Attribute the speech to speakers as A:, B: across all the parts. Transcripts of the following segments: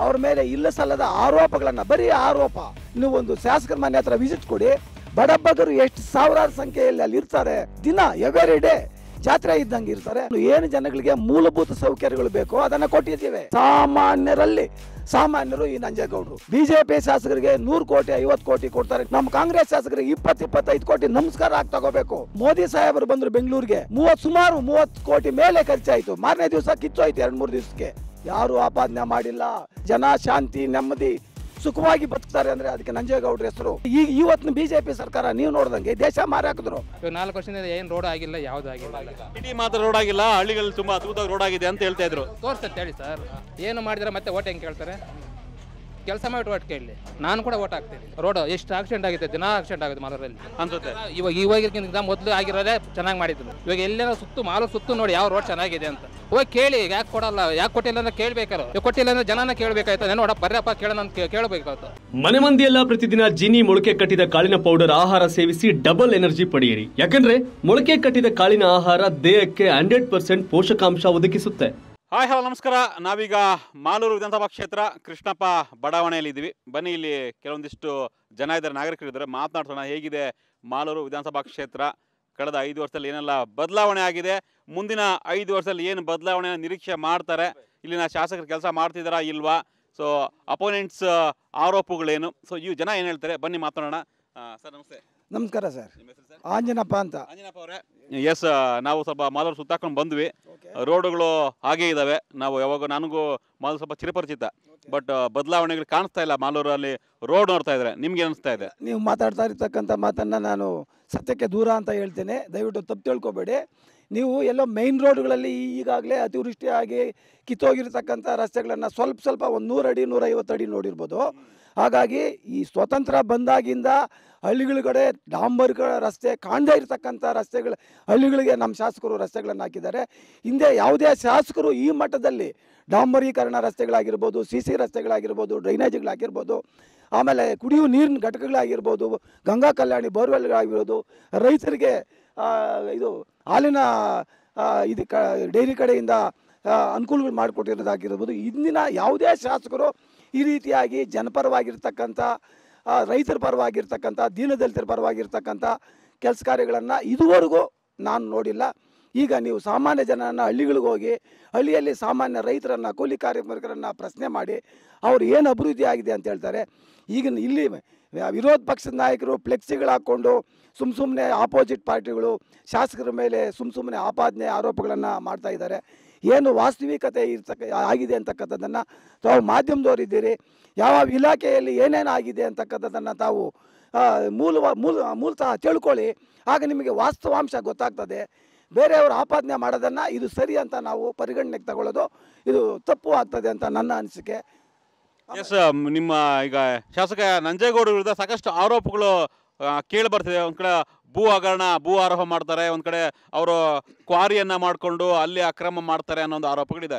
A: ಅವ್ರ ಮೇಲೆ ಇಲ್ಲ ಸಲ್ಲದ ಆರೋಪಗಳನ್ನ ಬರೀ ಆರೋಪ ನೀವು ಒಂದು ಶಾಸಕರ ಮನೆ ಹತ್ರ ವಿಸಿಟ್ ಕೊಡಿ ಬಡಬಗರು ಎಷ್ಟು ಸಾವಿರಾರು ಸಂಖ್ಯೆಯಲ್ಲಿ ಅಲ್ಲಿ ಇರ್ತಾರೆ ದಿನ ಎವರಿ ಡೇ ಜಾತ್ರೆ ಇದ್ದಂಗೆ ಇರ್ತಾರೆ ಏನು ಜನಗಳಿಗೆ ಮೂಲಭೂತ ಸೌಕರ್ಯಗಳು ಬೇಕೋ ಅದನ್ನ ಕೊಟ್ಟಿದ್ದೇವೆ ಸಾಮಾನ್ಯರಲ್ಲಿ ಸಾಮಾನ್ಯರು ಈ ನಂಜೇಗೌಡರು ಬಿಜೆಪಿ ಶಾಸಕರಿಗೆ ನೂರು ಕೋಟಿ ಐವತ್ತು ಕೋಟಿ ಕೊಡ್ತಾರೆ ನಮ್ಮ ಕಾಂಗ್ರೆಸ್ ಶಾಸಕರಿಗೆ ಇಪ್ಪತ್ತು ಇಪ್ಪತ್ತೈದು ಕೋಟಿ ನಮಸ್ಕಾರ ಆಗಿ ತಗೋಬೇಕು ಮೋದಿ ಸಾಹೇಬರು ಬಂದ್ರು ಬೆಂಗಳೂರಿಗೆ ಮೂವತ್ ಸುಮಾರು ಮೂವತ್ತು ಕೋಟಿ ಮೇಲೆ ಖರ್ಚಾಯ್ತು ಮಾರನೇ ದಿವಸ ಕಿಚ್ಚೋಯ್ತು ಎರಡ್ ಮೂರು ದಿವಸಕ್ಕೆ ಯಾರು ಆಪಾದನೆ ಮಾಡಿಲ್ಲ ಜನ ಶಾಂತಿ ನೆಮ್ಮದಿ ಸುಖವಾಗಿ ಬದುಕ್ತಾರೆ ಅಂದ್ರೆ ಅದಕ್ಕೆ ನಂಜೇಗೌಡ್ರ ಹೆಸರು ಈಗ ಇವತ್ತಿನ ಬಿಜೆಪಿ ಸರ್ಕಾರ ನೀವು ನೋಡ್ದಂಗೆ ದೇಶ ಮಾರಾಕಿದ್ರು
B: ಇವಾಗ ನಾಲ್ಕು ವರ್ಷದಿಂದ ಏನು ರೋಡ್ ಆಗಿಲ್ಲ ಯಾವುದು ಆಗಿಲ್ಲ
C: ಸಿಟಿ ಮಾತ್ರ ರೋಡ್ ಆಗಿಲ್ಲ ಹಳ್ಳಿಗಳಲ್ಲಿ ತುಂಬಾ ಅದ್ಭುತವಾಗಿ ರೋಡ್ ಆಗಿದೆ ಅಂತ ಹೇಳ್ತಾ ಇದ್ರು
B: ತೋರಿಸ್ತಂತ ಹೇಳಿ ಸರ್ ಏನು ಮಾಡಿದ್ರೆ ಮತ್ತೆ ಓಟ್ ಹೆಂಗೆ ಕೇಳ್ತಾರೆ ಕೆಲಸ ಮಾಡಿ ಓಟ್ ಕೇಳಲಿ ನಾನು ಕೂಡ ಓಟ್ ಹಾಕ್ತೀನಿ ರೋಡ್ ಎಷ್ಟು ಆಕ್ಸಿಡೆಂಟ್ ಆಗಿದೆ ದಿನ ಆಕ್ಸಿಡೆಂಟ್ ಆಗುತ್ತೆ ಮಾಲೂರಲ್ಲಿ
C: ಅನ್ಸುತ್ತೆ
B: ಇವಾಗ ಇವಾಗಿರ್ಕಿಂತ ಮೊದಲು ಆಗಿರೋದೇ ಚೆನ್ನಾಗಿ ಮಾಡಿದ್ರು ಇವಾಗ ಎಲ್ಲೇನೋ ಸುತ್ತು ಮಾಲೂರು ಸುತ್ತು ನೋಡಿ ಯಾವ ರೋಡ್ ಚೆನ್ನಾಗಿದೆ ಅಂತ ಹೋಗಿ ಕೇಳಿ ಯಾಕೆ ಕೊಡಲ್ಲ ಯಾಕೆ ಕೊಟ್ಟಿಲ್ಲ ಅಂದ್ರೆ ಕೇಳ್ಬೇಕಾರು ಇವಾಗ ಕೊಟ್ಟಿಲ್ಲ ಅಂದ್ರೆ ಜನನ ಕೇಳಬೇಕಾಯ್ತು ನೋಡ ಬರ್ರಪ್ಪ ಕೇಳೋಣ ಅಂತ ಕೇಳಬೇಕಾಯ್ತು
D: ಮನೆ ಮಂದಿಯೆಲ್ಲ ಪ್ರತಿದಿನ ಜೀನಿ ಮೊಳಕೆ ಕಟ್ಟಿದ ಕಾಳಿನ ಪೌಡರ್ ಆಹಾರ ಸೇವಿಸಿ ಡಬಲ್ ಎನರ್ಜಿ ಪಡೆಯಿರಿ ಯಾಕಂದ್ರೆ ಮೊಳಕೆ ಕಟ್ಟಿದ ಕಾಳಿನ ಆಹಾರ ದೇಹಕ್ಕೆ ಹಂಡ್ರೆಡ್ ಪರ್ಸೆಂಟ್ ಪೋಷಕಾಂಶ ಒದಗಿಸುತ್ತೆ
C: ಹಾಯ್ ಹಲೋ ನಮಸ್ಕಾರ ನಾವೀಗ ಮಾಲೂರು ವಿಧಾನಸಭಾ ಕ್ಷೇತ್ರ ಕೃಷ್ಣಪ್ಪ ಬಡಾವಣೆಯಲ್ಲಿ ಇದ್ದೀವಿ ಬನ್ನಿ ಇಲ್ಲಿ ಕೆಲವೊಂದಿಷ್ಟು ಜನ ಇದ್ದಾರೆ ನಾಗರಿಕರು ಇದ್ದಾರೆ ಮಾತನಾಡ್ಸೋಣ ಹೇಗಿದೆ ಮಾಲೂರು ವಿಧಾನಸಭಾ ಕ್ಷೇತ್ರ ಕಳೆದ ಐದು ವರ್ಷದಲ್ಲಿ ಏನೆಲ್ಲ ಬದಲಾವಣೆ ಆಗಿದೆ ಮುಂದಿನ ಐದು ವರ್ಷದಲ್ಲಿ ಏನು ಬದಲಾವಣೆ ನಿರೀಕ್ಷೆ ಮಾಡ್ತಾರೆ ಇಲ್ಲಿನ ಶಾಸಕರು ಕೆಲಸ ಮಾಡ್ತಿದ್ದಾರಾ ಇಲ್ವಾ ಸೊ ಅಪೋನೆಂಟ್ಸ್ ಆರೋಪಗಳೇನು ಸೊ ಇವು ಜನ ಏನು ಹೇಳ್ತಾರೆ ಬನ್ನಿ ಮಾತಾಡೋಣ ಸರ್ ನಮಸ್ತೆ
A: ನಮಸ್ಕಾರ ಸರ್
C: ನಿಮ್ಮ ಹೆಸರು ಸರ್
A: ಆಂಜನಪ್ಪ ಅಂತ
C: ಅಂಜನಪ್ಪ ಅವರೇ ಎಸ್ ನಾವು ಸ್ವಲ್ಪ ಮಾಲೂರು ಸುತ್ತಾಕೊಂಡು ಬಂದ್ವಿ ರೋಡ್ಗಳು ಹಾಗೇ ಇದ್ದಾವೆ ನಾವು ಯಾವಾಗ ನನಗೂ ಮಾಲೂರು ಸ್ವಲ್ಪ ಚಿರಪರಿಚಿತ ಬಟ್ ಬದಲಾವಣೆಗಳು ಕಾಣಿಸ್ತಾ ಇಲ್ಲ ಮಾಲೂರಲ್ಲಿ ರೋಡ್ ನೋಡ್ತಾ ಇದ್ರೆ ನಿಮ್ಗೆ ಅನಿಸ್ತಾ ಇದೆ
A: ನೀವು ಮಾತಾಡ್ತಾ ಇರ್ತಕ್ಕಂಥ ಮಾತನ್ನು ನಾನು ಸತ್ಯಕ್ಕೆ ದೂರ ಅಂತ ಹೇಳ್ತೇನೆ ದಯವಿಟ್ಟು ತಪ್ಪು ತಿಳ್ಕೊಬೇಡಿ ನೀವು ಎಲ್ಲೋ ಮೈನ್ ರೋಡ್ಗಳಲ್ಲಿ ಈಗಾಗಲೇ ಅತಿವೃಷ್ಟಿ ಆಗಿ ಕಿತ್ತೋಗಿರ್ತಕ್ಕಂಥ ರಸ್ತೆಗಳನ್ನು ಸ್ವಲ್ಪ ಸ್ವಲ್ಪ ಒಂದು ನೂರು ಅಡಿ ನೂರೈವತ್ತು ಅಡಿ ನೋಡಿರ್ಬೋದು ಹಾಗಾಗಿ ಈ ಸ್ವತಂತ್ರ ಬಂದಾಗಿಂದ ಹಳ್ಳಿಗಳ ಕಡೆ ಡಾಂಬರ್ಗಳ ರಸ್ತೆ ಕಾಣದೇ ಇರತಕ್ಕಂಥ ರಸ್ತೆಗಳು ಹಳ್ಳಿಗಳಿಗೆ ನಮ್ಮ ಶಾಸಕರು ರಸ್ತೆಗಳನ್ನು ಹಾಕಿದ್ದಾರೆ ಹಿಂದೆ ಯಾವುದೇ ಶಾಸಕರು ಈ ಮಟ್ಟದಲ್ಲಿ ಡಾಂಬರೀಕರಣ ರಸ್ತೆಗಳಾಗಿರ್ಬೋದು ಸಿ ಸಿ ರಸ್ತೆಗಳಾಗಿರ್ಬೋದು ಡ್ರೈನೇಜ್ಗಳಾಗಿರ್ಬೋದು ಆಮೇಲೆ ಕುಡಿಯುವ ನೀರಿನ ಘಟಕಗಳಾಗಿರ್ಬೋದು ಗಂಗಾ ಕಲ್ಯಾಣಿ ಬೋರ್ವೆಲ್ಗಳಾಗಿರ್ಬೋದು ರೈತರಿಗೆ ಆ, ಇದು ಹಾಲಿನ ಆ, ಇದು ಕ ಡೈರಿ ಕಡೆಯಿಂದ ಆ, ಅನುಕೂಲಗಳು ಮಾಡಿಕೊಟ್ಟಿರೋದಾಗಿರ್ಬೋದು ಇಂದಿನ ಯಾವುದೇ ಶಾಸಕರು ಈ ರೀತಿಯಾಗಿ ಜನಪರವಾಗಿರ್ತಕ್ಕಂಥ ಆ, ರೈತರ ಪರವಾಗಿರ್ತಕ್ಕಂಥ ದೀನದಲಿತರ ಪರವಾಗಿರ್ತಕ್ಕಂಥ ಕೆಲಸ ಕಾರ್ಯಗಳನ್ನು ಇದುವರೆಗೂ ನಾನು ನೋಡಿಲ್ಲ ಈಗ ನೀವು ಸಾಮಾನ್ಯ ಜನನ ಹಳ್ಳಿಗಳಿಗೆ ಹೋಗಿ ಹಳ್ಳಿಯಲ್ಲಿ ಸಾಮಾನ್ಯ ರೈತರನ್ನು ಕೂಲಿ ಕಾರ್ಮಿಕರನ್ನು ಪ್ರಶ್ನೆ ಮಾಡಿ ಅವ್ರು ಏನು ಅಭಿವೃದ್ಧಿ ಆಗಿದೆ ಅಂತ ಹೇಳ್ತಾರೆ ಈಗ ಇಲ್ಲಿ ವಿರೋಧ ಪಕ್ಷದ ನಾಯಕರು ಫ್ಲೆಕ್ಸಿಗಳು ಹಾಕ್ಕೊಂಡು ಸುಮ್ಮ ಸುಮ್ಮನೆ ಆಪೋಸಿಟ್ ಪಾರ್ಟಿಗಳು ಶಾಸಕರ ಮೇಲೆ ಸುಮ್ಮ ಸುಮ್ಮನೆ ಆಪಾದನೆ ಆರೋಪಗಳನ್ನು ಮಾಡ್ತಾ ಇದ್ದಾರೆ ಏನು ವಾಸ್ತವಿಕತೆ ಇರ್ತಕ್ಕ ಆಗಿದೆ ಅಂತಕ್ಕಂಥದ್ದನ್ನು ತಾವು ಮಾಧ್ಯಮದವ್ರು ಇದ್ದೀರಿ ಯಾವ ಇಲಾಖೆಯಲ್ಲಿ ಏನೇನು ಆಗಿದೆ ಅಂತಕ್ಕಂಥದ್ದನ್ನು ತಾವು ಆ, ಮೂಲ ಮೂಲ ಮೂಲತಃ ತಿಳ್ಕೊಳ್ಳಿ ಆಗ ನಿಮಗೆ ವಾಸ್ತವಾಂಶ ಗೊತ್ತಾಗ್ತದೆ ಬೇರೆಯವರು ಆಪಾದನೆ ಮಾಡೋದನ್ನು ಇದು ಸರಿ ಅಂತ ನಾವು ಪರಿಗಣನೆಗೆ ತಗೊಳ್ಳೋದು ಇದು ತಪ್ಪು ಆಗ್ತದೆ ಅಂತ ನನ್ನ ಅನಿಸಿಕೆ
C: ಎಸ್ ನಿಮ್ಮ ಈಗ ಶಾಸಕ ನಂಜೇಗೌಡ ವಿರುದ್ಧ ಸಾಕಷ್ಟು ಆರೋಪಗಳು ಕೇಳಿ ಬರ್ತಿದೆ ಒಂದ್ ಕಡೆ ಭೂ ಹಗರಣ ಭೂ ಆರೋಪ ಮಾಡ್ತಾರೆ ಒಂದ್ ಕಡೆ ಅವರು ಕ್ವಾರಿಯನ್ನ ಮಾಡಿಕೊಂಡು ಅಲ್ಲಿ ಅಕ್ರಮ ಮಾಡ್ತಾರೆ ಅನ್ನೋ ಒಂದು ಆರೋಪಗಳಿದೆ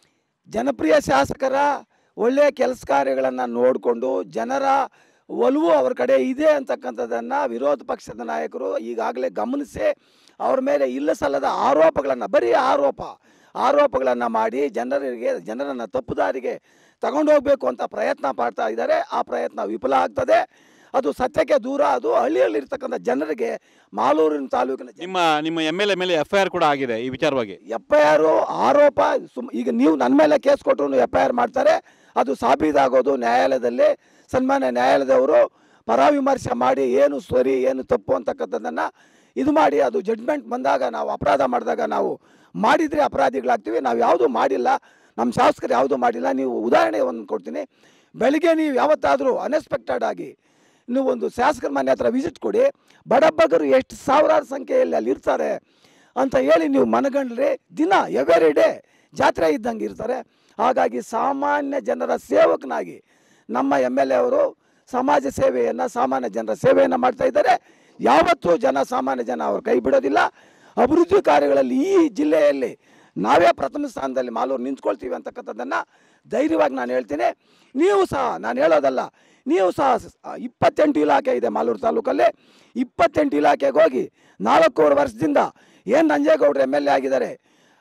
A: ಜನಪ್ರಿಯ ಶಾಸಕರ ಒಳ್ಳೆಯ ಕೆಲಸ ಕಾರ್ಯಗಳನ್ನು ನೋಡಿಕೊಂಡು ಜನರ ಒಲವು ಅವ್ರ ಕಡೆ ಇದೆ ಅಂತಕ್ಕಂಥದ್ದನ್ನು ವಿರೋಧ ಪಕ್ಷದ ನಾಯಕರು ಈಗಾಗಲೇ ಗಮನಿಸಿ ಅವ್ರ ಮೇಲೆ ಇಲ್ಲ ಸಲ್ಲದ ಆರೋಪಗಳನ್ನು ಬರೀ ಆರೋಪ ಆರೋಪಗಳನ್ನು ಮಾಡಿ ಜನರಿಗೆ ಜನರನ್ನು ತಪ್ಪು ದಾರಿಗೆ ತಗೊಂಡು ಹೋಗಬೇಕು ಅಂತ ಪ್ರಯತ್ನ ಪಡ್ತಾ ಇದ್ದಾರೆ ಆ ಪ್ರಯತ್ನ ವಿಫಲ ಆಗ್ತದೆ ಅದು ಸತ್ಯಕ್ಕೆ ದೂರ ಅದು ಹಳ್ಳಿಯಲ್ಲಿರ್ತಕ್ಕಂಥ ಜನರಿಗೆ ಮಾಲೂರಿನ ತಾಲೂಕಿನ ಜನ-
C: ನಿಮ್ಮ ನಿಮ್ಮ ಎಮ್ ಎಲ್ ಎ ಮೇಲೆ ಎಫ್ ಐ ಆರ್ ಕೂಡ ಆಗಿದೆ ಈ ವಿಚಾರವಾಗಿ
A: ಎಫ್ ಐ ಆರು ಆರೋಪ ಸುಮ್ ಈಗ ನೀವು ನನ್ನ ಮೇಲೆ ಕೇಸ್ ಕೊಟ್ಟರು ಎಫ್ ಐ ಆರ್ ಮಾಡ್ತಾರೆ ಅದು ಸಾಬೀತಾಗೋದು ನ್ಯಾಯಾಲಯದಲ್ಲಿ ಸನ್ಮಾನ್ಯ ನ್ಯಾಯಾಲಯದವರು ಪರಾವಿಮರ್ಶೆ ಮಾಡಿ ಏನು ಸರಿ ಏನು ತಪ್ಪು ಅಂತಕ್ಕಂಥದ್ದನ್ನು ಇದು ಮಾಡಿ ಅದು ಜಡ್ಮೆಂಟ್ ಬಂದಾಗ ನಾವು ಅಪರಾಧ ಮಾಡಿದಾಗ ನಾವು ಮಾಡಿದರೆ ಅಪರಾಧಿಗಳಾಗ್ತೀವಿ ನಾವು ಯಾವುದೂ ಮಾಡಿಲ್ಲ ನಮ್ಮ ಶಾಸಕರು ಯಾವುದೂ ಮಾಡಿಲ್ಲ ನೀವು ಉದಾಹರಣೆ ಒಂದು ಕೊಡ್ತೀನಿ ಬೆಳಿಗ್ಗೆ ನೀವು ಯಾವತ್ತಾದರೂ ಅನ್ಎಕ್ಸ್ಪೆಕ್ಟೆಡ್ ಆಗಿ ನೀವು ಒಂದು ಶಾಸಕರ ಮನೆ ಹತ್ರ ವಿಸಿಟ್ ಕೊಡಿ ಬಡಬಗರು ಎಷ್ಟು ಸಾವಿರಾರು ಸಂಖ್ಯೆಯಲ್ಲಿ ಅಲ್ಲಿ ಇರ್ತಾರೆ ಅಂತ ಹೇಳಿ ನೀವು ಮನಗಂಡ್ರೆ ದಿನ ಎವರಿ ಡೇ ಜಾತ್ರೆ ಇದ್ದಂಗೆ ಇರ್ತಾರೆ ಹಾಗಾಗಿ ಸಾಮಾನ್ಯ ಜನರ ಸೇವಕನಾಗಿ ನಮ್ಮ ಎಮ್ ಎಲ್ ಎ ಅವರು ಸಮಾಜ ಸೇವೆಯನ್ನು ಸಾಮಾನ್ಯ ಜನರ ಸೇವೆಯನ್ನು ಮಾಡ್ತಾ ಇದ್ದಾರೆ ಯಾವತ್ತೂ ಜನ ಸಾಮಾನ್ಯ ಜನ ಅವ್ರ ಕೈ ಬಿಡೋದಿಲ್ಲ ಅಭಿವೃದ್ಧಿ ಕಾರ್ಯಗಳಲ್ಲಿ ಈ ಜಿಲ್ಲೆಯಲ್ಲಿ ನಾವೇ ಪ್ರಥಮ ಸ್ಥಾನದಲ್ಲಿ ಮಾಲೂರು ನಿಂತ್ಕೊಳ್ತೀವಿ ಅಂತಕ್ಕಂಥದ್ದನ್ನು ಧೈರ್ಯವಾಗಿ ನಾನು ಹೇಳ್ತೀನಿ ನೀವು ಸಹ ನಾನು ಹೇಳೋದಲ್ಲ ನೀವು ಸಹ ಸ- ಇಪ್ಪತ್ತೆಂಟು ಇಲಾಖೆ ಇದೆ ಮಾಲೂರು ತಾಲೂಕಲ್ಲಿ ಇಪ್ಪತ್ತೆಂಟು ಇಲಾಖೆಗೆ ಹೋಗಿ ನಾಲ್ಕೂವರೆ ವರ್ಷದಿಂದ ಏನು ನಂಜೇಗೌಡರು ಎಮ್ ಎಲ್ ಎ ಆಗಿದ್ದಾರೆ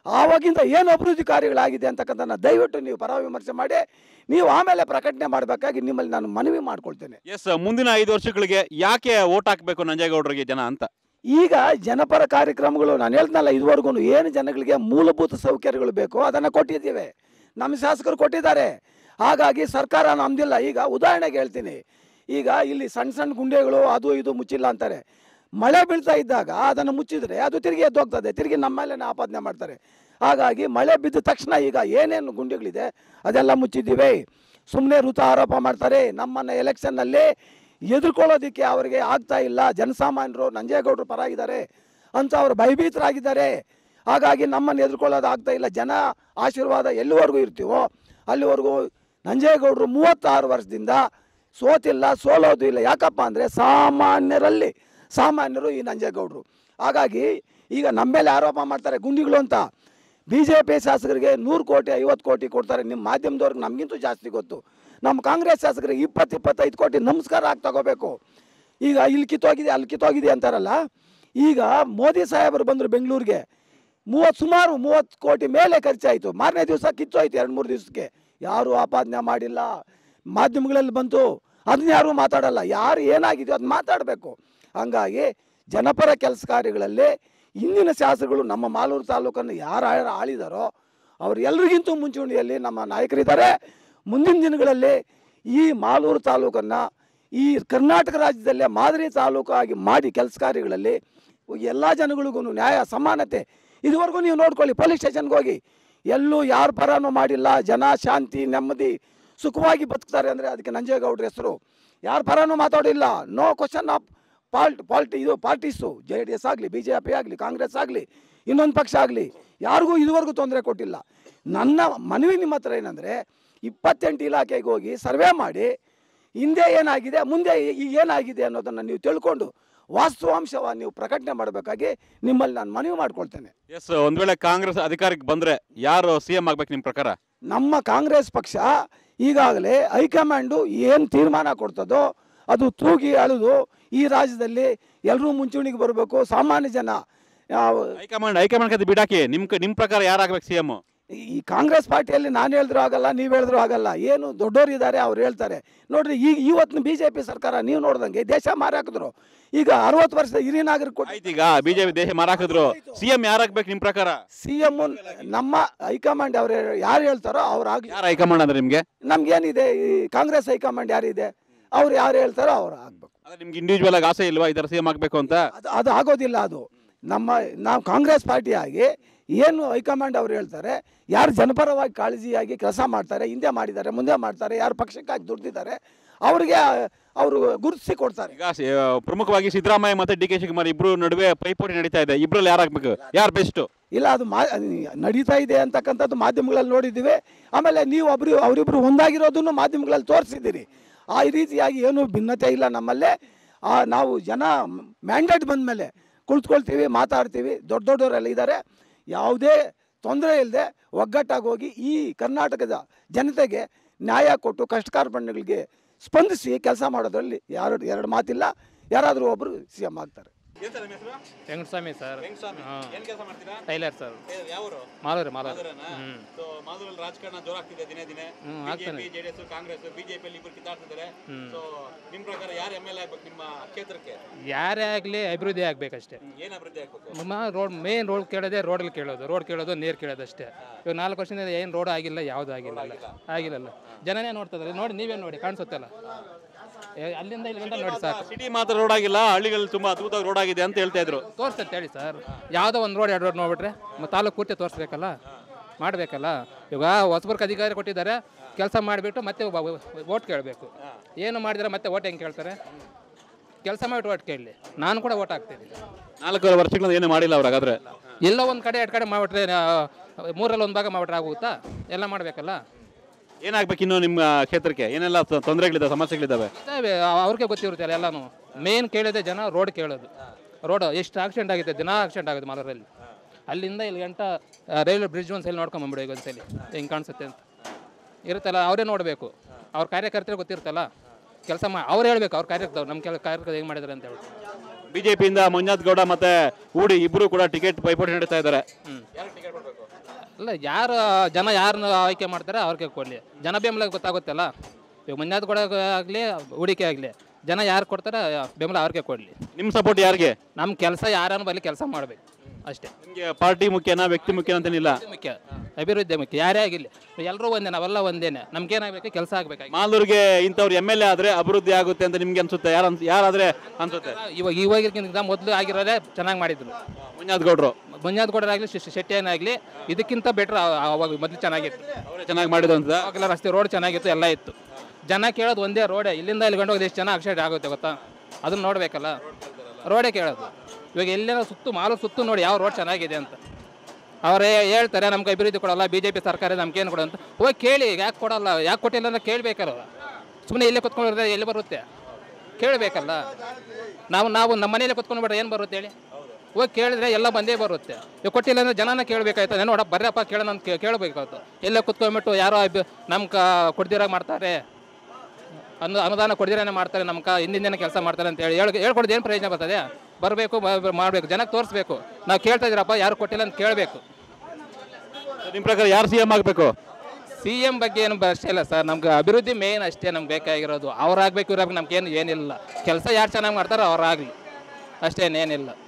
A: ಆವಾಗಿಂದ ಏನು ಅಭಿವೃದ್ಧಿ ಕಾರ್ಯಗಳಾಗಿದೆ ಅಂತಕ್ಕಂಥ ದಯವಿಟ್ಟು ನೀವು ಪರ ವಿಮರ್ಶೆ ಮಾಡಿ ನೀವು ಆಮೇಲೆ ಪ್ರಕಟಣೆ ಮಾಡಬೇಕಾಗಿ ನಿಮ್ಮಲ್ಲಿ ನಾನು ಮನವಿ ಮಾಡ್ಕೊಳ್ತೇನೆ
C: ಎಸ್ ಮುಂದಿನ ಐದು ವರ್ಷಗಳಿಗೆ ಯಾಕೆ ಓಟ್ ಹಾಕ್ಬೇಕು ನಂಜೇಗೌಡರಿಗೆ ಜನ ಅಂತ
A: ಈಗ ಜನಪರ ಕಾರ್ಯಕ್ರಮಗಳು ನಾನು ಹೇಳ್ತನಲ್ಲ ಇದುವರೆಗೂ ಏನು ಜನಗಳಿಗೆ ಮೂಲಭೂತ ಸೌಕರ್ಯಗಳು ಬೇಕೋ ಅದನ್ನು ಕೊಟ್ಟಿದ್ದೀವಿ ನಮ್ಮ ಶಾಸಕರು ಕೊಟ್ಟಿದ್ದಾರೆ ಹಾಗಾಗಿ ಸರ್ಕಾರ ನಮ್ದಿಲ್ಲ ಈಗ ಉದಾಹರಣೆಗೆ ಹೇಳ್ತೀನಿ ಈಗ ಇಲ್ಲಿ ಸಣ್ಣ ಸಣ್ಣ ಗುಂಡೆಗಳು ಅದು ಇದು ಮುಚ್ಚಿಲ್ಲ ಅಂತಾರೆ ಮಳೆ ಬೀಳ್ತಾ ಇದ್ದಾಗ ಅದನ್ನು ಮುಚ್ಚಿದ್ರೆ ಅದು ತಿರುಗಿ ಎದ್ದೋಗ್ತದೆ ತಿರುಗಿ ನಮ್ಮ ಮೇಲೆ ಆಪಾದನೆ ಮಾಡ್ತಾರೆ ಹಾಗಾಗಿ ಮಳೆ ಬಿದ್ದ ತಕ್ಷಣ ಈಗ ಏನೇನು ಗುಂಡಿಗಳಿದೆ ಅದೆಲ್ಲ ಮುಚ್ಚಿದ್ದೀವಿ ಸುಮ್ಮನೆ ಋತ ಆರೋಪ ಮಾಡ್ತಾರೆ ನಮ್ಮನ್ನು ಎಲೆಕ್ಷನ್ನಲ್ಲಿ ಎದುರ್ಕೊಳ್ಳೋದಕ್ಕೆ ಅವರಿಗೆ ಆಗ್ತಾ ಇಲ್ಲ ಜನಸಾಮಾನ್ಯರು ನಂಜೇಗೌಡರು ಪರಾಗಿದ್ದಾರೆ ಅಂತ ಅವರು ಭಯಭೀತರಾಗಿದ್ದಾರೆ ಹಾಗಾಗಿ ನಮ್ಮನ್ನು ಎದುರ್ಕೊಳ್ಳೋದು ಆಗ್ತಾ ಇಲ್ಲ ಜನ ಆಶೀರ್ವಾದ ಎಲ್ಲಿವರೆಗೂ ಇರ್ತೀವೋ ಅಲ್ಲಿವರೆಗೂ ನಂಜೇಗೌಡರು ಮೂವತ್ತಾರು ವರ್ಷದಿಂದ ಸೋತಿಲ್ಲ ಸೋಲೋದು ಇಲ್ಲ ಯಾಕಪ್ಪ ಅಂದರೆ ಸಾಮಾನ್ಯರಲ್ಲಿ ಸಾಮಾನ್ಯರು ಈ ನಂಜೇಗೌಡರು ಹಾಗಾಗಿ ಈಗ ನಮ್ಮ ಮೇಲೆ ಆರೋಪ ಮಾಡ್ತಾರೆ ಗುಂಡಿಗಳು ಅಂತ ಬಿ ಜೆ ಪಿ ಶಾಸಕರಿಗೆ ನೂರು ಕೋಟಿ ಐವತ್ತು ಕೋಟಿ ಕೊಡ್ತಾರೆ ನಿಮ್ಮ ಮಾಧ್ಯಮದವ್ರಿಗೆ ನಮಗಿಂತೂ ಜಾಸ್ತಿ ಗೊತ್ತು ನಮ್ಮ ಕಾಂಗ್ರೆಸ್ ಶಾಸಕರಿಗೆ ಇಪ್ಪತ್ತು ಇಪ್ಪತ್ತೈದು ಕೋಟಿ ನಮಸ್ಕಾರ ಆಗಿ ತಗೋಬೇಕು ಈಗ ಇಲ್ಲಿ ಕಿತ್ತೋಗಿದೆ ಅಲ್ಲಿ ಕಿತ್ತೋಗಿದೆ ಅಂತಾರಲ್ಲ ಈಗ ಮೋದಿ ಸಾಹೇಬರು ಬಂದರು ಬೆಂಗಳೂರಿಗೆ ಮೂವತ್ತು ಸುಮಾರು ಮೂವತ್ತು ಕೋಟಿ ಮೇಲೆ ಖರ್ಚಾಯಿತು ಮಾರನೇ ದಿವಸ ಕಿತ್ತೋಯ್ತು ಎರಡು ಮೂರು ದಿವಸಕ್ಕೆ ಯಾರೂ ಆಪಾದನೆ ಮಾಡಿಲ್ಲ ಮಾಧ್ಯಮಗಳಲ್ಲಿ ಬಂತು ಅದನ್ನ ಯಾರೂ ಮಾತಾಡಲ್ಲ ಯಾರು ಏನಾಗಿದೆಯೋ ಅದು ಮಾತಾಡಬೇಕು ಹಂಗಾಗಿ ಜನಪರ ಕೆಲಸ ಕಾರ್ಯಗಳಲ್ಲಿ ಇಂದಿನ ಶಾಸಕರು ನಮ್ಮ ಮಾಲೂರು ತಾಲೂಕನ್ನು ಯಾರು ಆಳ- ಆಳಿದಾರೋ ಅವ್ರು ಎಲ್ರಿಗಿಂತೂ ಮುಂಚೂಣಿಯಲ್ಲಿ ನಮ್ಮ ನಾಯಕರಿದ್ದಾರೆ ಮುಂದಿನ ದಿನಗಳಲ್ಲಿ ಈ ಮಾಲೂರು ತಾಲೂಕನ್ನು ಈ ಕರ್ನಾಟಕ ರಾಜ್ಯದಲ್ಲೇ ಮಾದರಿ ತಾಲೂಕಾಗಿ ಮಾಡಿ ಕೆಲಸ ಕಾರ್ಯಗಳಲ್ಲಿ ಎಲ್ಲ ಜನಗಳಿಗೂ ನ್ಯಾಯ ಸಮಾನತೆ ಇದುವರೆಗೂ ನೀವು ನೋಡ್ಕೊಳ್ಳಿ ಪೊಲೀಸ್ ಸ್ಟೇಷನ್ಗೆ ಹೋಗಿ ಎಲ್ಲೂ ಯಾರ ಪರನೂ ಮಾಡಿಲ್ಲ ಜನ ಶಾಂತಿ ನೆಮ್ಮದಿ ಸುಖವಾಗಿ ಬದುಕ್ತಾರೆ ಅಂದರೆ ಅದಕ್ಕೆ ನಂಜೇಗೌಡ್ರ ಹೆಸರು ಯಾರ ಪರನೂ ಮಾತಾಡಿಲ್ಲ ನೋ ಕ್ವಶನ್ ಆಫ್ ಪಾಲ್ಟ್ ಪಾಲ್ಟಿ ಇದು ಪಾರ್ಟೀಸು ಜೆ ಡಿ ಎಸ್ ಆಗಲಿ ಬಿ ಜೆ ಪಿ ಆಗಲಿ ಕಾಂಗ್ರೆಸ್ ಆಗಲಿ ಇನ್ನೊಂದು ಪಕ್ಷ ಆಗಲಿ ಯಾರಿಗೂ ಇದುವರೆಗೂ ತೊಂದರೆ ಕೊಟ್ಟಿಲ್ಲ ನನ್ನ ಮನವಿ ನಿಮ್ಮ ಹತ್ರ ಏನಂದರೆ ಇಪ್ಪತ್ತೆಂಟು ಇಲಾಖೆಗೆ ಹೋಗಿ ಸರ್ವೆ ಮಾಡಿ ಹಿಂದೆ ಏನಾಗಿದೆ ಮುಂದೆ ಈಗ ಏನಾಗಿದೆ ಅನ್ನೋದನ್ನು ನೀವು ತಿಳ್ಕೊಂಡು ವಾಸ್ತವಾಂಶವನ್ನು ನೀವು ಪ್ರಕಟಣೆ ಮಾಡಬೇಕಾಗಿ ನಿಮ್ಮಲ್ಲಿ ನಾನು ಮನವಿ ಮಾಡ್ಕೊಳ್ತೇನೆ
C: ಎಸ್ ಒಂದ್ ವೇಳೆ ಕಾಂಗ್ರೆಸ್ ಅಧಿಕಾರಕ್ಕೆ ಬಂದ್ರೆ ಯಾರು ಸಿ ಎಂ ಆಗ್ಬೇಕು ನಿಮ್ ಪ್ರಕಾರ
A: ನಮ್ಮ ಕಾಂಗ್ರೆಸ್ ಪಕ್ಷ ಈಗಾಗಲೇ ಹೈಕಮಾಂಡು ಏನು ತೀರ್ಮಾನ ಕೊಡ್ತದೋ ಅದು ತೂಗಿ ಅಳೆದು ಈ ರಾಜ್ಯದಲ್ಲಿ ಎಲ್ಲರೂ ಮುಂಚೂಣಿಗೆ ಬರಬೇಕು ಸಾಮಾನ್ಯ ಜನ ಯಾವ-
C: ಹೈಕಮಾಂಡ್ ಹೈಕಮಾಂಡ್ ಕತೆ ಬಿಡಾಕಿ ನಿಮ್ ಕ- ನಿಮ್ ಪ್ರಕಾರ ಯಾರಾಗ್ಬೇಕು ಸಿ ಎಂ
A: ಈ ಕಾಂಗ್ರೆಸ್ ಪಾರ್ಟಿಯಲ್ಲಿ ನಾನು ಹೇಳಿದ್ರು ಆಗಲ್ಲ ನೀವು ಹೇಳಿದ್ರು ಆಗಲ್ಲ ಏನು ದೊಡ್ಡೋರು ಇದ್ದಾರೆ ಅವ್ರು ಹೇಳ್ತಾರೆ ನೋಡ್ರಿ ಈಗ ಇವತ್ತಿನ ಬಿ ಜೆ ಪಿ ಸರ್ಕಾರ ನೀವು ನೋಡ್ದಂಗೆ ದೇಶ ಮಾರಾಕಿದ್ರು ಈಗ ಅರವತ್ತು ವರ್ಷದ ಹಿರಿಯ ನಾಗರಿಕ ಕೊಟ್ಟು
C: ಆಯ್ತು ಈಗ ಬಿಜೆಪಿ ದೇಶ ಮಾರಾಕಿದ್ರು ಸಿ ಎಂ ಯಾರಾಗ್ಬೇಕು ನಿಮ್ ಪ್ರಕಾರ
A: ಸಿ ಎಂ ನಮ್ಮ ಹೈಕಮಾಂಡ್ ಅವ್ರು ಯಾರು ಹೇಳ್ತಾರೋ ಅವ್ರು ಆಗ್ಲಿ
C: ಯಾರು ಹೈಕಮಾಂಡ್ ಅಂದ್ರೆ ನಿಮ್ಗೆ
A: ನಮ್ಗೇನಿದೆ ಈ ಕಾಂಗ್ರೆಸ್ ಹೈಕಮಾಂಡ್ ಯಾರಿದೆ ಅವ್ರು ಯಾರು ಹೇಳ್ತಾರೋ ಅವ್ರು ಆಗ್ಬೇಕು
C: ಅದೇ ನಿಮ್ಗೆ ಇಂಡಿವಿಜುವಲ್ ಆಗಿ ಆಸೆ ಇಲ್ವಾ ಈ ತರ ಸಿ ಎಂ ಆಗ್ಬೇಕು ಅಂತ
A: ಅದು ಅದು ಆಗೋದಿಲ್ಲ ಅದು ನಮ್ಮ ನಾವು ಕಾಂಗ್ರೆಸ್ ಪಾರ್ಟಿಯಾಗಿ ಏನು ಹೈಕಮಾಂಡ್ ಅವ್ರು ಹೇಳ್ತಾರೆ ಯಾರು ಜನಪರವಾಗಿ ಕಾಳಜಿಯಾಗಿ ಕೆಲಸ ಮಾಡ್ತಾರೆ ಹಿಂದೆ ಮಾಡಿದ್ದಾರೆ ಮುಂದೆ ಮಾಡ್ತಾರೆ ಯಾರು ಪಕ್ಷಕ್ಕಾಗಿ ದುಡ್ದಿದ್ದಾರೆ ಅವ್ರಿಗೆ ಅವರು ಗುರುತಿಸಿ ಕೊಡ್ತಾರೆ
C: ಈಗ ಸಿ- ಪ್ರಮುಖವಾಗಿ ಸಿದ್ದರಾಮಯ್ಯ ಮತ್ತೆ ಡಿ ಕೆ ಶಿವಕುಮಾರ್ ಇಬ್ರು ನಡುವೆ ಪೈಪೋಟಿ ನಡೀತಾ ಇದೆ ಇಬ್ರಲ್ಲಿ ಯಾರಾಗ್ಬೇಕು ಯಾರು ಬೆಸ್ಟ್
A: ಇಲ್ಲ ಅದು ಮಾ ನಡೀತಾ ಇದೆ ಅಂತಕ್ಕಂಥದ್ದು ಮಾಧ್ಯಮಗಳಲ್ಲಿ ನೋಡಿದ್ದೀವಿ ಆಮೇಲೆ ನೀವು ಒಬ್ರು ಅವರಿಬ್ಬರು ಒಂದಾಗಿರೋದನ್ನು ಮಾಧ್ಯಮಗಳಲ್ಲಿ ತೋರಿಸಿದ್ದೀರಿ ಆ ರೀತಿಯಾಗಿ ಏನೂ ಭಿನ್ನತೆ ಇಲ್ಲ ನಮ್ಮಲ್ಲೇ ಆ, ನಾವು ಜನ ಮ್ಯಾಂಡೇಟ್ ಬಂದ ಮೇಲೆ ಕುಳಿತುಕೊಳ್ತೀವಿ ಮಾತಾಡ್ತೀವಿ ದೊಡ್ಡ ದೊಡ್ಡವರೆಲ್ಲ ಇದ್ದಾರೆ ಯಾವುದೇ ತೊಂದರೆ ಇಲ್ಲದೆ ಒಗ್ಗಟ್ಟಾಗಿ ಹೋಗಿ ಈ ಕರ್ನಾಟಕದ ಜನತೆಗೆ ನ್ಯಾಯ ಕೊಟ್ಟು ಕಷ್ಟ ಕಾರ್ಪಣ್ಯಗಳಿಗೆ ಸ್ಪಂದಿಸಿ ಕೆಲಸ ಮಾಡೋದ್ರಲ್ಲಿ ಯಾರು ಎರಡು ಮಾತಿಲ್ಲ ಯಾರಾದರೂ ಒಬ್ಬರು ಸಿ ಎಂ ಆಗ್ತಾರೆ
B: ವೆಂಕಟಸ್ವಾಮಿ ಸರ್ ಹಾಂ ಟೈಲರ್ ಸರ್ ಮಾಲೂರಿ ಮಾಲೂರಿ ಹ್ಞೂ
C: ರಾಜಕಾರಣ ಜೋರಾಗ್ತಿದೆ ದಿನೇ ದಿನೇ
B: ಹ್ಮ್, ಆಗ್ತಾನೆ.
C: ಜೆಡಿಎಸ್ ಕಾಂಗ್ರೆಸ್ ಬಿಜೆಪಿ ಇಬ್ರು ಕಿತ್ತಾಡ್ತಿದ್ದಾರೆ ಸೊ ನಿಮ್ ಪ್ರಕಾರ ಯಾರು ಎಮ್ ಎಲ್ ಎ ಆಗ್ಬೇಕು ನಿಮ್ಮ ಕ್ಷೇತ್ರಕ್ಕೆ
B: ಯಾರೇ ಆಗಲಿ ಅಭಿವೃದ್ಧಿ ಆಗಬೇಕಷ್ಟೇ
C: ಏನ್ ಅಭಿವೃದ್ಧಿ ಆಗ್ಬೇಕು
B: ನಮ್ಮ ರೋಡ್ ಮೇನ್ ರೋಡ್ ಕೇಳೋದೇ ರೋಡಲ್ಲಿ ಕೇಳೋದು ರೋಡ್ ಕೇಳೋದು ನೀರು ಕೇಳೋದು ಅಷ್ಟೇ ಇವಾಗ ನಾಲ್ಕು ವರ್ಷದಿಂದ ಏನು ರೋಡ್ ಆಗಿಲ್ಲ ಯಾವುದು ಆಗಿಲ್ಲ ಆಗಿಲ್ಲಲ್ಲ ಜನನೇ ನೋಡ್ತದ್ರೆ ನೋಡಿ ನೀವೇ ನೋಡಿ ಕಾಣಿಸುತ್ತಲ್ಲ ಏ, ಅಲ್ಲಿಂದ ಇಲ್ಲಿಂದ ನೋಡಿ ಸಾಕು
C: ಸಿಟಿ ಮಾತ್ರ ರೋಡ್ ಆಗಿಲ್ಲ ಹಳ್ಳಿಗಳಲ್ಲಿ ತುಂಬಾ ಅದ್ಭುತವಾಗಿ ರೋಡ್ ಆಗಿದೆ ಅಂತ ಹೇಳ್ತಾ ಇದ್ರು
B: ತೋರಿಸ್ತಂತ ಹೇಳಿ ಸರ್ ಯಾವುದೋ ಒಂದು ರೋಡ್ ಎರಡು ರೋಡ್ ನೋಡ್ಬಿಟ್ರೆ ಮತ್ತು ತಾಲೂಕು ಪೂರ್ತಿ ತೋರಿಸ್ಬೇಕಲ್ಲ ಮಾಡಬೇಕಲ್ಲ ಇವಾಗ ಹೊಸಬರ್ಗೆ ಅಧಿಕಾರಿ ಕೊಟ್ಟಿದ್ದಾರೆ ಕೆಲಸ ಮಾಡಿಬಿಟ್ಟು ಮತ್ತೆ ಓಟ್ ಕೇಳಬೇಕು ಏನು ಮಾಡಿದ್ರೆ ಮತ್ತೆ ಓಟ್ ಹೆಂಗೆ ಕೇಳ್ತಾರೆ ಕೆಲಸ ಮಾಡಿಬಿಟ್ಟು ಓಟ್ ಕೇಳಲಿ ನಾನು ಕೂಡ ಓಟ್ ಹಾಕ್ತೀನಿ
C: ನಾಲ್ಕೂವರೆ ವರ್ಷಗಳಿಂದ ಏನು ಮಾಡಿಲ್ಲ ಅವ್ರು ಹಾಗಾದ್ರೆ
B: ಎಲ್ಲೋ ಒಂದು ಕಡೆ ಎರಡು ಕಡೆ ಮಾಡಿಬಿಟ್ರೆ ಮೂರಲ್ಲಿ ಒಂದು ಭಾಗ ಮಾಡಿಬಿಟ್ರೆ ಆಗುತ್ತಾ ಎಲ್ಲ ಮಾಡಬೇಕಲ್ಲ
C: ಏನಾಗ್ಬೇಕು ಇನ್ನು ನಿಮ್ಮ ಕ್ಷೇತ್ರಕ್ಕೆ ಏನೆಲ್ಲ ತ- ತೊಂದರೆಗಳಿದ್ದಾವೆ ಸಮಸ್ಯೆಗಳಿದ್ದಾವೆ
B: ಇದಾವೆ ಅವ್ರಿಗೆ ಗೊತ್ತಿರುತ್ತೆ ಎಲ್ಲನೂ ಮೇನ್ ಕೇಳಿದೆ ಜನ ರೋಡ್ ಕೇಳೋದು ರೋಡ್ ಎಷ್ಟು ಆಕ್ಸಿಡೆಂಟ್ ಆಗಿದೆ ದಿನ ಆಕ್ಸಿಡೆಂಟ್ ಆಗುತ್ತೆ ಮಾಲೂರಲ್ಲಿ ಅಲ್ಲಿಂದ ಇಲ್ಲಿ ಗಂಟ ರೈಲ್ವೆ ಬ್ರಿಡ್ಜ್ ಒಂದು ಸಲ ನೋಡ್ಕೊಂಬಂಬಿಡಿ ಈಗ ಒಂದ್ಸಲಿ ಹಿಂಗೆ ಕಾಣಿಸುತ್ತೆ ಅಂತ ಇರುತ್ತಲ್ಲ ಅವರೇ ನೋಡಬೇಕು ಅವ್ರ ಕಾರ್ಯಕರ್ತರಿಗೆ ಗೊತ್ತಿರುತ್ತಲ್ಲ ಕೆಲಸ ಮಾ ಅವ್ರು ಹೇಳ್ಬೇಕು ಅವ್ರ ಕಾರ್ಯಕರ್ತವ್ರು ನಮ್ಮ ಕೆಲ ಕಾರ್ಯಕರ್ತರು ಹೆಂಗೆ ಮಾಡಿದ್ದಾರೆ ಅಂತ ಹೇಳ್ಬಿಟ್ಟು
C: ಬಿಜೆಪಿಯಿಂದ ಮಂಜುನಾಥ್ ಗೌಡ ಮತ್ತೆ ಹೂಡಿ ಇಬ್ರು ಕೂಡ ಟಿಕೆಟ್ ಪೈಪೋಟಿ ನಡೀತಾ ಇದ್ದಾರೆ
B: ಅಲ್ಲ ಯಾರು ಜನ ಯಾರನ್ನ ಆಯ್ಕೆ ಮಾಡ್ತಾರೆ ಅವ್ರಿಗೆ ಕೊಡಲಿ ಜನ ಬೆಂಬಲ ಗೊತ್ತಾಗುತ್ತಲ್ಲ ಇವಾಗ ಮಂಜಾತ್ ಕೊಡೋಕೆ ಆಗಲಿ ಹೂಡಿಕೆ ಆಗಲಿ ಜನ ಯಾರು ಕೊಡ್ತಾರೆ ಬೆಂಬಲ ಅವ್ರಿಗೆ ಕೊಡಲಿ
C: ನಿಮ್ಮ ಸಪೋರ್ಟ್ ಯಾರಿಗೆ
B: ನಮ್ಮ ಕೆಲಸ ಯಾರನ್ನ ಬರಲಿ ಕೆಲಸ ಮಾಡಬೇಕು ಅಷ್ಟೇ
C: ನಿಮಗೆ ಪಾರ್ಟಿ ಮುಖ್ಯನಾ ವ್ಯಕ್ತಿ ಮುಖ್ಯ ಅಂತೇನಿಲ್ಲ
B: ಅಭಿವೃದ್ಧಿ ಮುಖ್ಯ ಅಭಿವೃದ್ಧಿ ಮುಖ್ಯ ಯಾರೇ ಆಗಿಲ್ಲ ಎಲ್ಲರೂ ಒಂದೇ ನಾವೆಲ್ಲ ಒಂದೇನೆ ನಮ್ಗೇನಾಗಬೇಕು ಕೆಲಸ ಆಗಬೇಕಾಗಿ
C: ಮಾಲೂರಿಗೆ ಇಂಥವ್ರು ಎಮ್ ಎಲ್ ಎ ಆದ್ರೆ ಅಭಿವೃದ್ಧಿ ಆಗುತ್ತೆ ಅಂತ ನಿಮ್ಗೆ ಅನ್ಸುತ್ತೆ ಯಾರು ಅನ್ಸ್ ಯಾರಾದ್ರೆ ಅನ್ಸುತ್ತೆ
B: ಇವಾಗ ಇವಾಗಿರ್ಕಿಂತ ಮೊದಲು ಆಗಿರೋದೇ ಚೆನ್ನಾಗಿ ಮಾಡಿದ್ರು
C: ಮಂಜಾತ್ ಗೌಡ್ರು
B: ಮಂಜಾತ್ ಕೊಡೋರಾಗಲಿ ಶೆಟ್ಟಿಯನ್ನಾಗಲಿ ಇದಕ್ಕಿಂತ ಬೆಟ್ರ್ ಅವಾಗ ಮೊದಲು ಚೆನ್ನಾಗಿತ್ತು
C: ಅವರೇ ಚೆನ್ನಾಗಿ ಮಾಡಿದ್ರು ಅಂತ
B: ಅವಾಗೆಲ್ಲ ರಸ್ತೆ ರೋಡ್ ಚೆನ್ನಾಗಿತ್ತು ಎಲ್ಲ ಇತ್ತು ಜನ ಕೇಳೋದು ಒಂದೇ ರೋಡೇ ಇಲ್ಲಿಂದ ಇಲ್ಲಿ ಗಂಟು ಎಷ್ಟು ಜನ ಆಕ್ಸಿಡೆಂಟ್ ಆಗುತ್ತೆ ಗೊತ್ತಾ ಅದನ್ನ ನೋಡಬೇಕಲ್ಲ ರೋಡೇ ಕೇಳೋದು ಇವಾಗ ಎಲ್ಲೇನೋ ಸುತ್ತು ಮಾಲು ಸುತ್ತು ನೋಡಿ ಯಾವ ರೋಡ್ ಚೆನ್ನಾಗಿದೆ ಅಂತ ಅವರೇ ಹೇಳ್ತಾರೆ ನಮ್ಗೆ ಅಭಿವೃದ್ಧಿ ಕೊಡಲ್ಲ ಬಿ ಜೆ ಪಿ ಸರ್ಕಾರ ನಮ್ಗೇನು ಕೊಡೋ ಅಂತ ಹೋಗಿ ಕೇಳಿ ಯಾಕೆ ಕೊಡಲ್ಲ ಯಾಕೆ ಕೊಟ್ಟಿಲ್ಲ ಅಂತ ಕೇಳಬೇಕಲ್ಲ ಸುಮ್ಮನೆ ಇಲ್ಲೇ ಕುತ್ಕೊಂಡಿದ್ರೆ ಎಲ್ಲಿ ಬರುತ್ತೆ ಕೇಳಬೇಕಲ್ಲ ನಾವು ನಾವು ನಮ್ಮ ಮನೇಲಿ ಕುತ್ಕೊಂಡ್ಬಿಟ್ರೆ ಏನು ಬರುತ್ತೆ ಹೇಳಿ ಹೋಗಿ ಕೇಳಿದ್ರೆ ಎಲ್ಲ ಬಂದೇ ಬರುತ್ತೆ ಇವಾಗ ಕೊಟ್ಟಿಲ್ಲ ಅಂದ್ರೆ ಜನನ ಕೇಳಬೇಕಾಯ್ತದೆ ನೋಡ ಬರ್ರಪ್ಪ ಕೇಳೋಣ ಅಂತ ಕೇ- ಕೇಳಬೇಕಾಯ್ತು ಎಲ್ಲ ಕುತ್ಕೊಂಡ್ಬಿಟ್ಟು ಯಾರೋ ಅಭಿ ನಮ್ಮ ಕ ಕೊಡ್ದಿರಾಗ ಮಾಡ್ತಾರೆ ಅನು ಅನುದಾನ ಕೊಡ್ದಿರೇನೆ ಮಾಡ್ತಾರೆ ನಮ್ಮ ಕ ಹಿಂದಿನ ಕೆಲಸ ಮಾಡ್ತಾರೆ ಅಂತ ಹೇಳಿ ಹೇಳಿ ಹೇಳ್ಕೊಡೋದು ಏನು ಪ್ರಯೋಜನ ಬರ್ತದೆ ಬರಬೇಕು ಮಾಡಬೇಕು ಜನಕ್ಕೆ ತೋರಿಸ್ಬೇಕು ನಾವು ಕೇಳ್ತಾ ಇದ್ದೀರಪ್ಪ ಯಾರು ಕೊಟ್ಟಿಲ್ಲ ಅಂತ ಕೇಳಬೇಕು
C: ನಿಮ್ಮ ಪ್ರಕಾರ ಯಾರು ಸಿ ಎಂ ಆಗಬೇಕು
B: ಸಿ ಎಮ್ ಬಗ್ಗೆ ಏನು ಬ- ಅಷ್ಟೇ ಇಲ್ಲ ಸರ್ ನಮ್ಗೆ ಅಭಿವೃದ್ಧಿ ಮೇನ್ ಅಷ್ಟೇ ನಮ್ಗೆ ಬೇಕಾಗಿರೋದು ಅವ್ರಾಗಬೇಕು ಇವ್ರಾಗಬೇಕು ನಮ್ಗೇನು ಏನಿಲ್ಲ ಕೆಲಸ ಯಾರು ಚೆನ್ನಾಗಿ ಮಾಡ್ತಾರೋ ಅವ್ರಾಗಲಿ ಅಷ್ಟೇನೇನಿಲ್ಲ